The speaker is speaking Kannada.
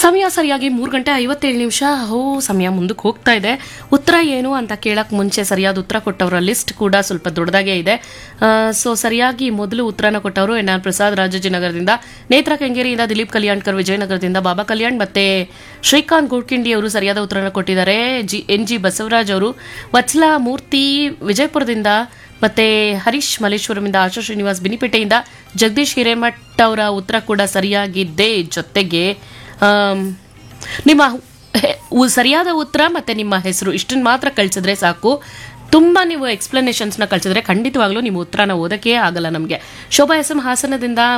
ಸಮಯ ಸರಿಯಾಗಿ ಮೂರು ಗಂಟೆ ಐವತ್ತೇಳು ನಿಮಿಷ ಹೋ ಸಮಯ ಮುಂದಕ್ಕೆ ಹೋಗ್ತಾ ಇದೆ ಉತ್ತರ ಏನು ಅಂತ ಕೇಳಕ್ ಮುಂಚೆ ಸರಿಯಾದ ಉತ್ತರ ಕೊಟ್ಟವರ ಲಿಸ್ಟ್ ಕೂಡ ಸ್ವಲ್ಪ ದೊಡ್ಡದಾಗೇ ಇದೆ ಸೊ ಸರಿಯಾಗಿ ಮೊದಲು ಉತ್ತರನ ಕೊಟ್ಟವರು ಎನ್ ಆರ್ ಪ್ರಸಾದ್ ರಾಜಾಜಿನಗರದಿಂದ ನೇತ್ರ ಕೆಂಗೇರಿಯಿಂದ ದಿಲೀಪ್ ಕಲ್ಯಾಣ್ಕರ್ ವಿಜಯನಗರದಿಂದ ಬಾಬಾ ಕಲ್ಯಾಣ್ ಮತ್ತೆ ಶ್ರೀಕಾಂತ್ ಗೋಡ್ಕಿಂಡಿ ಅವರು ಸರಿಯಾದ ಉತ್ತರನ ಕೊಟ್ಟಿದ್ದಾರೆ ಜಿ ಎನ್ ಜಿ ಬಸವರಾಜ್ ಅವರು ವತ್ಸಲಾ ಮೂರ್ತಿ ವಿಜಯಪುರದಿಂದ ಮತ್ತೆ ಹರೀಶ್ ಮಲ್ಲೇಶ್ವರಮಿಂದ ಆಶಾ ಶ್ರೀನಿವಾಸ್ ಬಿನಿಪೇಟೆಯಿಂದ ಜಗದೀಶ್ ಹಿರೇಮಠ್ ಅವರ ಉತ್ತರ ಕೂಡ ಸರಿಯಾಗಿದ್ದೇ ಜೊತೆಗೆ ಆಮ್, ನಿಮ್ಮ ಹೆ- ಉ- ಸರಿಯಾದ ಉತ್ತರ ಮತ್ತೆ ನಿಮ್ಮ ಹೆಸರು ಇಷ್ಟನ್ನ ಮಾತ್ರ ಕಳಿಸಿದ್ರೆ ಸಾಕು ತುಂಬಾ ನೀವು ಎಕ್ಸ್ಪ್ಲನೇಷನ್ಸ್ನ ಕಳಿಸಿದ್ರೆ ಖಂಡಿತವಾಗ್ಲೂ ನಿಮ್ಮ ಉತ್ತರನ ಓದಕ್ಕೆ ಆಗಲ್ಲ ನಮಗೆ ಶೋಭಾ ಎಸ್ ಎಂ ಹಾಸನದಿಂದ